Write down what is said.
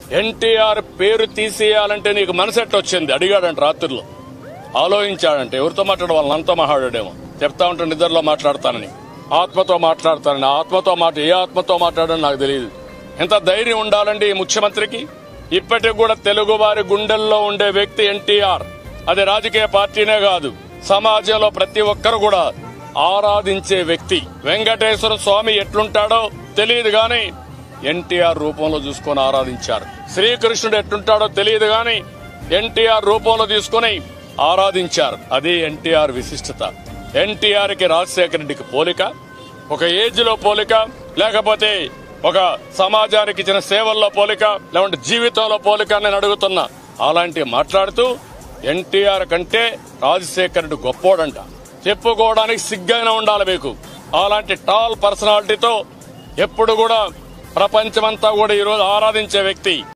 ఎన్టీఆర్ పేరు తీసేయాలంటే నీకు మనసెట్ వచ్చింది అడిగాడంట రాత్రిలో ఆలోచించాడంటే ఎవరితో మాట్లాడ వాళ్ళ అంతా మాట్లాడాడేమో చెప్తా ఉంటే నిద్రలో మాట్లాడతానని ఆత్మతో మాట్లాడతానని ఆత్మతో మాట ఏ ఆత్మతో మాట్లాడని నాకు తెలియదు ఎంత ధైర్యం ఉండాలండి ఈ ముఖ్యమంత్రికి ఇప్పటికి కూడా తెలుగు వారి గుండెల్లో ఉండే వ్యక్తి ఎన్టీఆర్ అది రాజకీయ పార్టీనే కాదు సమాజంలో ప్రతి ఒక్కరు కూడా ఆరాధించే వ్యక్తి వెంకటేశ్వర స్వామి ఎట్లుంటాడో తెలియదు గాని ఎన్టీఆర్ రూపంలో చూసుకొని ఆరాధించారు శ్రీకృష్ణుడు ఎట్లుంటాడో తెలియదు గాని ఎన్టీఆర్ రూపంలో తీసుకొని ఆరాధించారు అది ఎన్టీఆర్ విశిష్టత ఎన్టీఆర్ కి రాజశేఖర రెడ్డికి పోలిక ఒక ఏజ్ లో పోలిక లేకపోతే ఒక సమాజానికి ఇచ్చిన సేవల్లో పోలిక లేకుంటే జీవితంలో పోలిక అని నేను అడుగుతున్నా అలాంటి మాట్లాడుతూ ఎన్టీఆర్ కంటే రాజశేఖర రెడ్డి గొప్పోడంట చెప్పుకోవడానికి సిగ్గైనా ఉండాలి మీకు అలాంటి టాల్ పర్సనాలిటీతో ఎప్పుడు కూడా ప్రపంచమంతా కూడా ఈరోజు ఆరాధించే వ్యక్తి